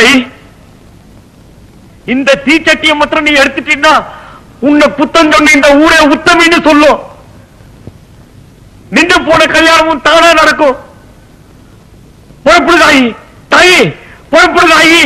தாயி இந்த தீச்சட்டியை மாத்திரம் நீ எடுத்துட்டீன்னா உன்னை புத்தம் சொன்ன இந்த ஊரே உத்தமின்னு சொல்லும் நின்று போன கல்யாணமும் தானா நடக்கும் புறப்படு தாயி தாயி புறப்படு தாயி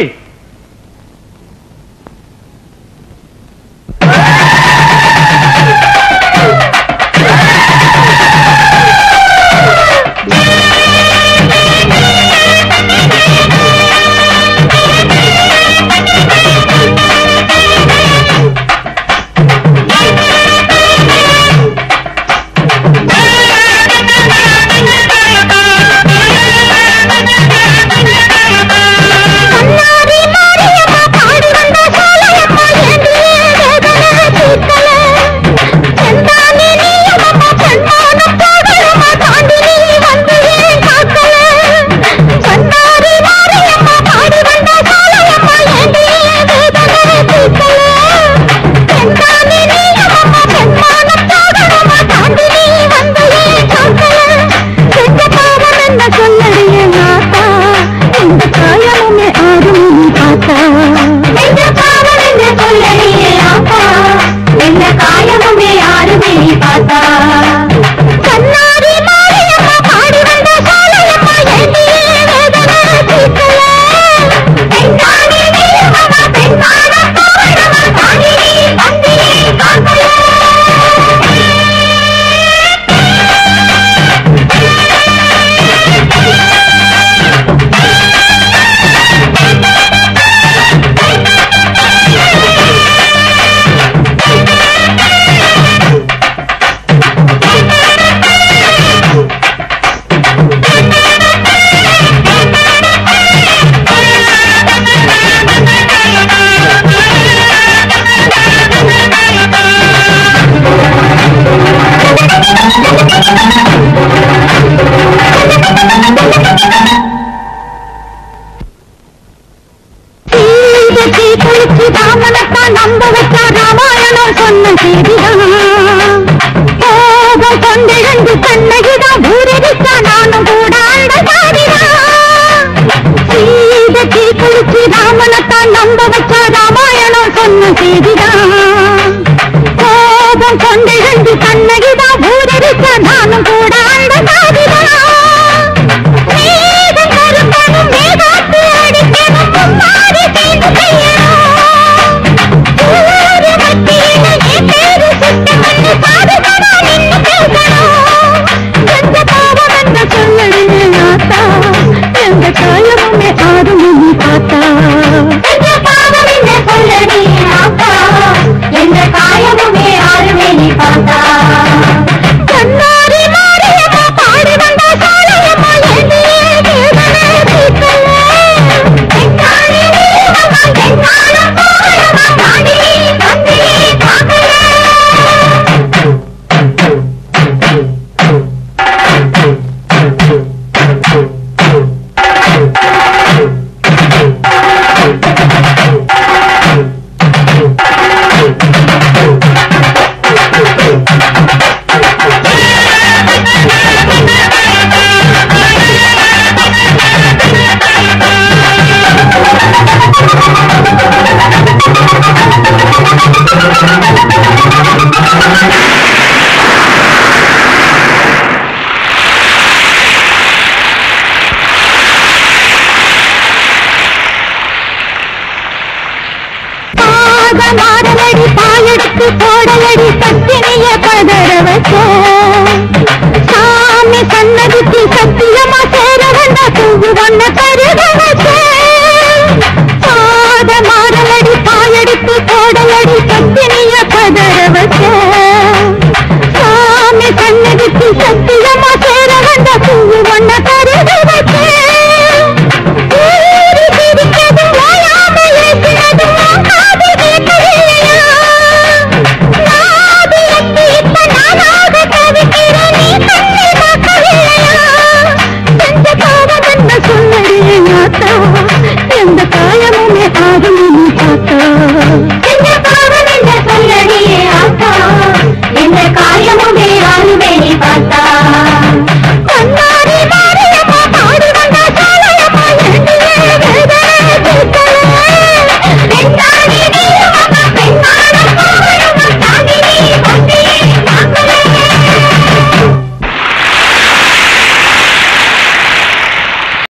கண்ணாடி மாரியம்மா பாடி வந்த சோலையம்மா ஏந்தியே வேதனை தீர்க்கல. செந்தானே நீயம்மா பெண்மான போகலம்மா தாண்டி நீ வந்து ஏன் காக்கல. கண்ணாடி மாரியம்மா பாடி வந்த சோலையம்மா ஏந்தியே வேதனை தீர்க்கல. செந்தானே நீயம்மா பெண்மான போகலம்மா தாண்டி நீ வந்து ஏன் காக்கல. செஞ்ச பாவம் என்ன சொல்லடியே நாத்தா இந்த காயமுமே ஆறும் பார்த்தா செஞ்ச பாவம் என்ன சொல்லடியே ஆத்தா இந்த காயமுமே ஆறுமே பார்த்தா கண்ணாடி மாரியம்மா பாடி வந்த சாலையம்மா ஏந்தியே வேதனை தீர்க்கல பெண்ணாடி நீயம்மா பெண்ணான போவடமா தாண்டி நீ வந்தியே காக்கல சீதத்தை குளிச்சு ராமனத்தான் நம்ப வச்சா ராமாயணம் சொன்ன செய்திதான் கோபம் கொண்டிருந்து கண்ணகிதான் ஊரடிச்சா நானும் கூட அந்த சாதிதான் சீதத்தை குளிச்சு ராமனத்தான் நம்ப வச்சா ராமாயணம் சொன்ன செய்திதான் கோபம் கொண்டிருந்து கண்ணகிதான் ஊரடிச்சா நானும் கூட அந்த சாதிதான் மேகம் கரும்பனும் மேகாத்து அடிக்கணும் மும்மாரி செய்து செய்யணும் ஊரு மத்தியில என் பேரு சுட்டு மண்ணு பாதுகாடா நின்னு பேசணும் எந்த பாவம் என்ன சொல்லடியே ஆத்தா எந்த காயமுமே ஆறுமே நீ பார்த்தா எந்த பாவம் என்ன சொல்லடியே ஆத்தா எந்த காயமுமே ஆறுமே நீ பார்த்தா கண்ணாடி மாரியம்மா பாடி வந்த சாலையம்மா ஏந்தியே வேதனை தீர்க்கல. பெண்ணாடி நீயம்மா பெண்ணான போகலம்மா தாண்டி நீ வந்தியே காக்கல. பாத மாடலடி பாயெடுத்து போடலடி பத்தினிய பதற வச்ச சாமி சன்னதிக்கு சத்தியமா சேர வந்த தூவு வண்ண கருதவ